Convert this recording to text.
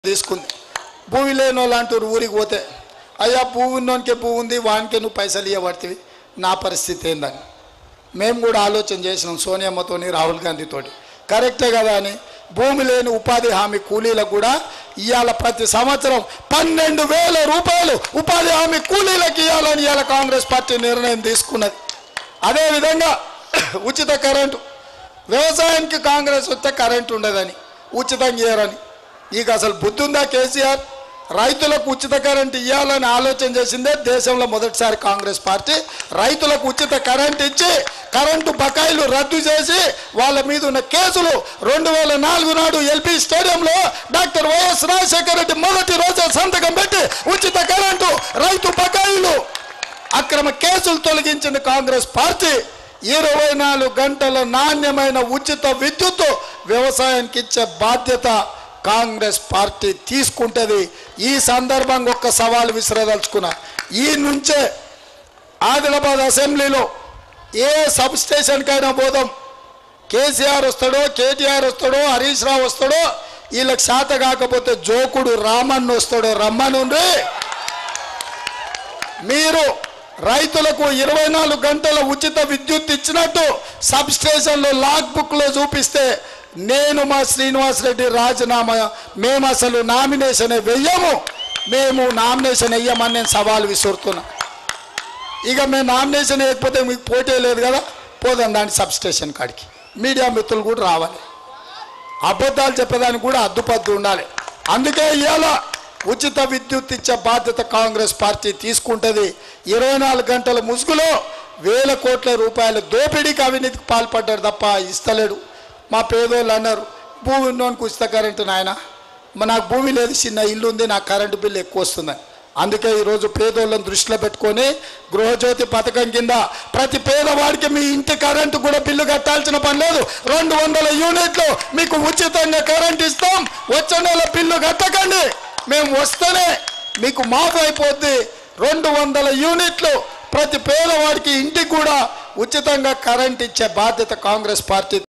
తీసుకుంది భూమి లేని వాళ్ళు అంటారు ఊరికి పోతే అయ్యా భూమి ఉన్నోనికే భూమి ఉంది వానికే నువ్వు పైసలు ఇవ్వబడుతుంది నా పరిస్థితి ఏందని మేము కూడా ఆలోచన చేసినాం సోనియమ్మతోని రాహుల్ గాంధీతోటి కరెక్టే కదా అని భూమి లేని ఉపాధి హామీ కూలీలకు కూడా ఇవాళ ప్రతి సంవత్సరం పన్నెండు వేల రూపాయలు ఉపాధి హామీ కూలీలకు ఇవ్వాలని ఇవాళ కాంగ్రెస్ పార్టీ నిర్ణయం తీసుకున్నది అదేవిధంగా ఉచిత కరెంటు వ్యవసాయానికి కాంగ్రెస్ వస్తే కరెంటు ఉండదని ఉచితంగా ఇయ్యరని నీకు అసలు బుద్ధి ఉందా కేసీఆర్ రైతులకు ఉచిత కరెంట్ ఇవ్వాలని ఆలోచన చేసిందే దేశంలో మొదటిసారి కాంగ్రెస్ పార్టీ రైతులకు ఉచిత కరెంట్ ఇచ్చి కరెంటు బకాయిలు రద్దు చేసి వాళ్ళ మీద ఉన్న కేసులు రెండు వేల నాలుగు నాడు ఎల్పీ స్టేడియంలో డాక్టర్ వైఎస్ రాజశేఖర రెడ్డి మొదటి రోజే సంతకం పెట్టి ఉచిత కరెంటు రైతు బకాయిలు అక్రమ కేసులు తొలగించిన కాంగ్రెస్ పార్టీ ఇరవై నాలుగు గంటల నాణ్యమైన ఉచిత విద్యుత్ వ్యవసాయానికి ఇచ్చే బాధ్యత కాంగ్రెస్ పార్టీ తీసుకుంటుంది ఈ సందర్భంగా ఒక్క సవాల్ విసిరదలుచుకున్నా ఈ నుంచే ఆదిలాబాద్ అసెంబ్లీలో ఏ సబ్ స్టేషన్కైనా పోదాం కేసీఆర్ వస్తాడో కేటీఆర్ వస్తాడో హరీష్ రావు వస్తాడో వీళ్ళకి శాత కాకపోతే జోకుడు రామన్ వస్తాడో రమ్మనుండ్రి మీరు రైతులకు ఇరవై నాలుగు గంటల ఉచిత విద్యుత్ ఇచ్చినట్టు సబ్ స్టేషన్లో లాగ్ బుక్లో చూపిస్తే నేను మా శ్రీనివాస్ రెడ్డి రాజీనామా మేము అసలు నామినేషన్ వెయ్యము మేము నామినేషన్ వెయ్యమని నేను సవాల్ విసురుతున్నా ఇక మేము నామినేషన్ వేయకపోతే మీకు పోటీ లేదు కదా పోదాం దాని సబ్ స్టేషన్ కాడికి మీడియా మిత్రులు కూడా రావాలి అబద్ధాలు చెప్పేదానికి కూడా అద్దుపద్దు ఉండాలి అందుకే ఇవాళ ఉచిత విద్యుత్ ఇచ్చే బాధ్యత కాంగ్రెస్ పార్టీ తీసుకుంటుంది ఇరవై నాలుగు గంటల ముసుగులో వేల కోట్ల రూపాయల దోపిడీకి అవినీతికి పాల్పడ్డాడు తప్ప ఇస్తలేడు మా పేదోళ్ళు అన్నారు భూమి ఉన్నోనికి ఉచిత కరెంటు నాయన మా నాకు భూమి లేదు చిన్న ఇల్లు ఉంది నాకు కరెంటు బిల్లు ఎక్కువ వస్తుందని అందుకే ఈరోజు పేదోళ్ళని దృష్టిలో పెట్టుకొని గృహజ్యోతి పథకం కింద ప్రతి పేదవాడికి మీ ఇంటి కరెంటు కూడా బిల్లు కట్టాల్సిన పని లేదు రెండు వందల యూనిట్లు మీకు ఉచితంగా కరెంట్ ఇస్తాం వచ్చే నెల బిల్లు కట్టకండి మేము వస్తేనే మీకు మాఫ్ అయిపోద్ది రెండు వందల యూనిట్లు ప్రతి పేదవాడికి ఇంటికి కూడా ఉచితంగా కరెంట్ ఇచ్చే బాధ్యత కాంగ్రెస్ పార్టీ